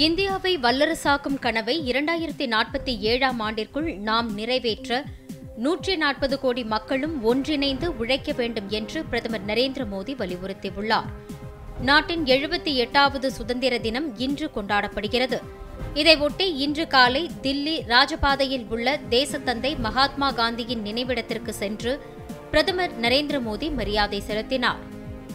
இந்தியாவை வல்லரசாக்கும் கனவை இரண்டாயிரத்தி நாற்பத்தி ஏழாம் ஆண்டிற்குள் நாம் நிறைவேற்ற நூற்றி நாற்பது கோடி மக்களும் ஒன்றிணைந்து உழைக்க வேண்டும் என்று பிரதமர் நரேந்திர மோடி வலியுறுத்தியுள்ளார் நாட்டின் எழுபத்தி எட்டாவது சுதந்திர தினம் இன்று கொண்டாடப்படுகிறது இதையொட்டி இன்று காலை தில்லி ராஜபாதையில் உள்ள தேசத்தந்தை மகாத்மா காந்தியின் நினைவிடத்திற்கு சென்று பிரதமர் நரேந்திர மோடி மரியாதை செலுத்தினார்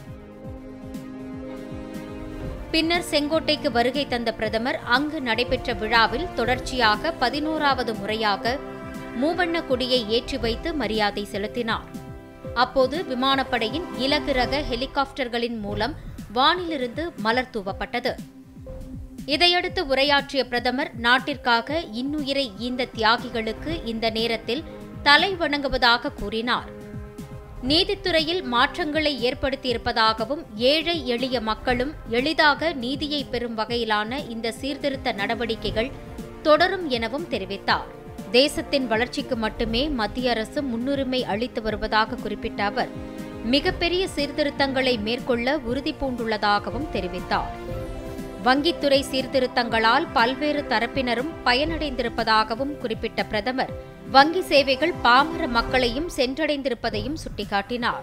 பின்னர் செங்கோட்டைக்கு வருகை தந்த பிரதமர் அங்கு நடைபெற்ற விழாவில் தொடர்ச்சியாக பதினோராவது முறையாக மூவண்ண கொடியை ஏற்றி வைத்து மரியாதை செலுத்தினார் அப்போது விமானப்படையின் இலகு ரக ஹெலிகாப்டர்களின் மூலம் வானிலிருந்து மலர் தூவப்பட்டது இதையடுத்து உரையாற்றிய பிரதமர் நாட்டிற்காக இன்னுயிரை ஈந்த தியாகிகளுக்கு இந்த நேரத்தில் தலை வணங்குவதாக கூறினார் நீதித்துறையில் மாற்றங்களை ஏற்படுத்தியிருப்பதாகவும் ஏழை எளிய மக்களும் எளிதாக நீதியை பெறும் வகையிலான இந்த சீர்திருத்த நடவடிக்கைகள் தொடரும் எனவும் தெரிவித்தார் தேசத்தின் வளர்ச்சிக்கு மட்டுமே மத்திய அரசு முன்னுரிமை அளித்து வருவதாக குறிப்பிட்ட அவர் மிகப்பெரிய சீர்திருத்தங்களை மேற்கொள்ள உறுதி பூண்டுள்ளதாகவும் தெரிவித்தார் வங்கித்துறை சீர்திருத்தங்களால் பல்வேறு தரப்பினரும் பயனடைந்திருப்பதாகவும் குறிப்பிட்ட பிரதமர் வங்கி சேவைகள் பாமர மக்களையும் சென்றடைந்திருப்பதையும் சுட்டிக்காட்டினார்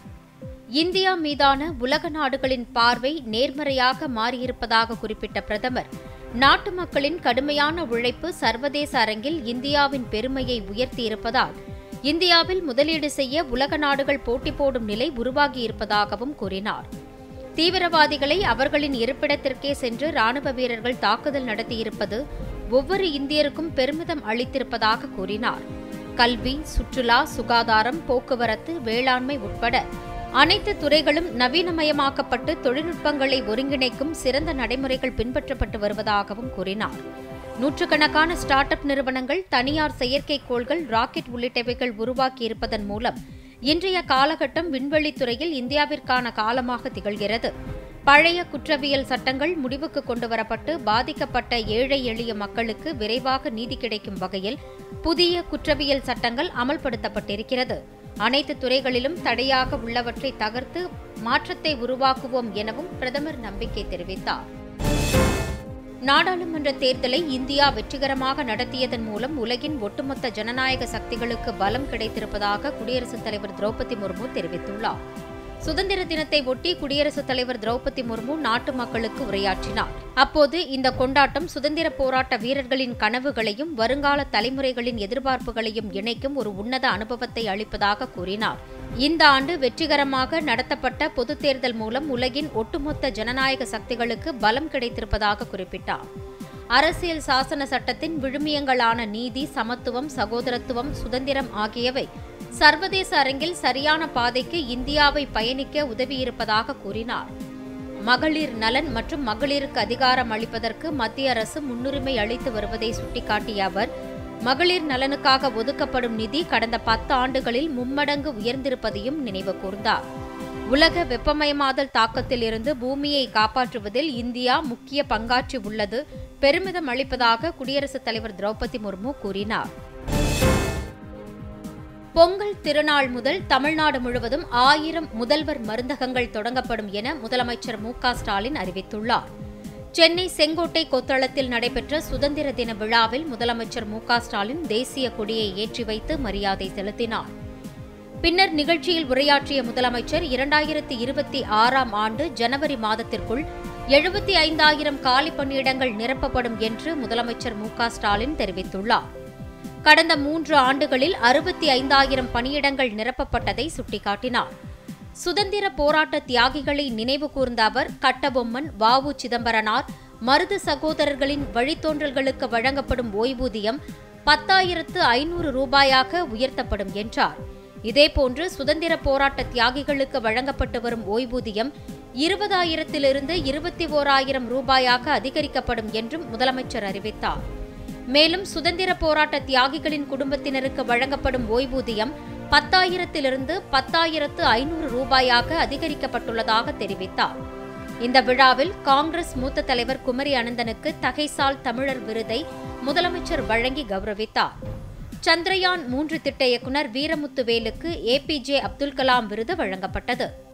இந்தியா மீதான உலக நாடுகளின் பார்வை நேர்மறையாக மாறியிருப்பதாக குறிப்பிட்ட பிரதமர் நாட்டு மக்களின் கடுமையான உழைப்பு சர்வதேச அரங்கில் இந்தியாவின் பெருமையை உயர்த்தியிருப்பதால் இந்தியாவில் முதலீடு செய்ய உலக நாடுகள் போட்டி போடும் நிலை உருவாகியிருப்பதாகவும் கூறினார் தீவிரவாதிகளை அவர்களின் இருப்பிடத்திற்கே சென்று ராணுவ வீரர்கள் தாக்குதல் நடத்தியிருப்பது ஒவ்வொரு இந்தியருக்கும் பெருமிதம் அளித்திருப்பதாக கூறினார் கல்வி சுற்றுலா சுகாதாரம் போக்குவரத்து வேளாண்மை உட்பட அனைத்து துறைகளும் நவீனமயமாக்கப்பட்டு தொழில்நுட்பங்களை ஒருங்கிணைக்கும் சிறந்த நடைமுறைகள் பின்பற்றப்பட்டு வருவதாகவும் கூறினார் நூற்றுக்கணக்கான ஸ்டார்ட் அப் நிறுவனங்கள் தனியார் செயற்கைக்கோள்கள் ராக்கெட் உள்ளிட்டவைகள் உருவாக்கியிருப்பதன் மூலம் இன்றைய காலகட்டம் விண்வெளித்துறையில் இந்தியாவிற்கான காலமாக திகழ்கிறது பழைய குற்றவியல் சட்டங்கள் முடிவுக்கு கொண்டுவரப்பட்டு பாதிக்கப்பட்ட ஏழை எளிய மக்களுக்கு விரைவாக நீதி கிடைக்கும் வகையில் புதிய குற்றவியல் சட்டங்கள் அமல்படுத்தப்பட்டிருக்கிறது அனைத்து துறைகளிலும் தடையாக உள்ளவற்றை தகர்த்து மாற்றத்தை உருவாக்குவோம் எனவும் பிரதமர் நம்பிக்கை தெரிவித்தார் நாடாளுமன்ற தேர்தலை இந்தியா வெற்றிகரமாக நடத்தியதன் மூலம் உலகின் ஒட்டுமொத்த ஜனநாயக சக்திகளுக்கு பலம் கிடைத்திருப்பதாக குடியரசுத் தலைவர் திரௌபதி முர்மு தெரிவித்துள்ளார் சுதந்திர தினத்தை ஒட்டி குடியரசுத் தலைவர் திரௌபதி முர்மு நாட்டு மக்களுக்கு உரையாற்றினார் அப்போது இந்த கொண்டாட்டம் சுதந்திர போராட்ட வீரர்களின் கனவுகளையும் வருங்கால தலைமுறைகளின் எதிர்பார்ப்புகளையும் இணைக்கும் ஒரு உன்னத அனுபவத்தை அளிப்பதாக கூறினார் இந்த ஆண்டு வெற்றிகரமாக நடத்தப்பட்ட பொதுத் தேர்தல் மூலம் உலகின் ஒட்டுமொத்த ஜனநாயக சக்திகளுக்கு பலம் கிடைத்திருப்பதாக குறிப்பிட்டார் அரசியல் சாசன சட்டத்தின் விழுமியங்களான நீதி சமத்துவம் சகோதரத்துவம் சுதந்திரம் ஆகியவை சர்வதேச அரங்கில் சரியான பாதைக்கு இந்தியாவை பயணிக்க உதவியிருப்பதாக கூறினார் மகளிர் நலன் மற்றும் மகளிருக்கு அதிகாரம் அளிப்பதற்கு மத்திய அரசு முன்னுரிமை அளித்து வருவதை சுட்டிக்காட்டிய அவர் மகளிர் நலனுக்காக ஒதுக்கப்படும் நிதி கடந்த பத்து ஆண்டுகளில் மும்மடங்கு உயர்ந்திருப்பதையும் நினைவு கூர்ந்தார் உலக வெப்பமயமாதல் தாக்கத்தில் இருந்து பூமியை காப்பாற்றுவதில் இந்தியா முக்கிய பங்காற்றி உள்ளது பெருமிதம் அளிப்பதாக குடியரசுத் தலைவர் திரௌபதி முர்மு கூறினார் பொங்கல் திருநாள் முதல் தமிழ்நாடு முழுவதும் ஆயிரம் முதல்வர் மருந்தகங்கள் தொடங்கப்படும் என முதலமைச்சர் மு ஸ்டாலின் அறிவித்துள்ளார் சென்னை செங்கோட்டை கொத்தளத்தில் நடைபெற்ற சுதந்திர தின விழாவில் முதலமைச்சர் மு ஸ்டாலின் தேசிய கொடியை ஏற்றி வைத்து மரியாதை செலுத்தினார் பின்னர் நிகழ்ச்சியில் உரையாற்றிய முதலமைச்சர் இரண்டாயிரத்தி இருபத்தி ஆறாம் ஆண்டு ஜனவரி மாதத்திற்குள் எழுபத்தி ஐந்தாயிரம் காலி பணியிடங்கள் நிரப்பப்படும் என்று முதலமைச்சர் மு ஸ்டாலின் தெரிவித்துள்ளார் கடந்த மூன்று ஆண்டுகளில் அறுபத்தி ஐந்தாயிரம் பணியிடங்கள் நிரப்பப்பட்டதை சுட்டிக்காட்டினார் சுதந்திர போராட்ட தியாகிகளை நினைவு கூர்ந்த அவர் கட்டபொம்மன் வாவு சிதம்பரனார் மருது சகோதரர்களின் வழித்தோன்றல்களுக்கு வழங்கப்படும் ஓய்வூதியம் பத்தாயிரத்து ஐநூறு ரூபாயாக உயர்த்தப்படும் என்றார் இதேபோன்று சுதந்திர போராட்ட தியாகிகளுக்கு வழங்கப்பட்டு வரும் ஓய்வூதியம் இருபதாயிரத்திலிருந்து இருபத்தி ஓராயிரம் ரூபாயாக அதிகரிக்கப்படும் என்றும் முதலமைச்சர் அறிவித்தார் மேலும் சுதந்திர போராட்ட தியாகிகளின் குடும்பத்தினருக்கு வழங்கப்படும் ஓய்வூதியம் பத்தாயிரத்திலிருந்து பத்தாயிரத்து ஐநூறு ரூபாயாக அதிகரிக்கப்பட்டுள்ளதாக தெரிவித்தார் இந்த விழாவில் காங்கிரஸ் மூத்த தலைவர் குமரி அனந்தனுக்கு தகைசால் தமிழர் விருதை முதலமைச்சர் வழங்கி கௌரவித்தார் சந்திரயான் மூன்று திட்ட இயக்குநர் வீரமுத்துவேலுக்கு ஏபிஜே அப்துல் கலாம் விருது வழங்கப்பட்டது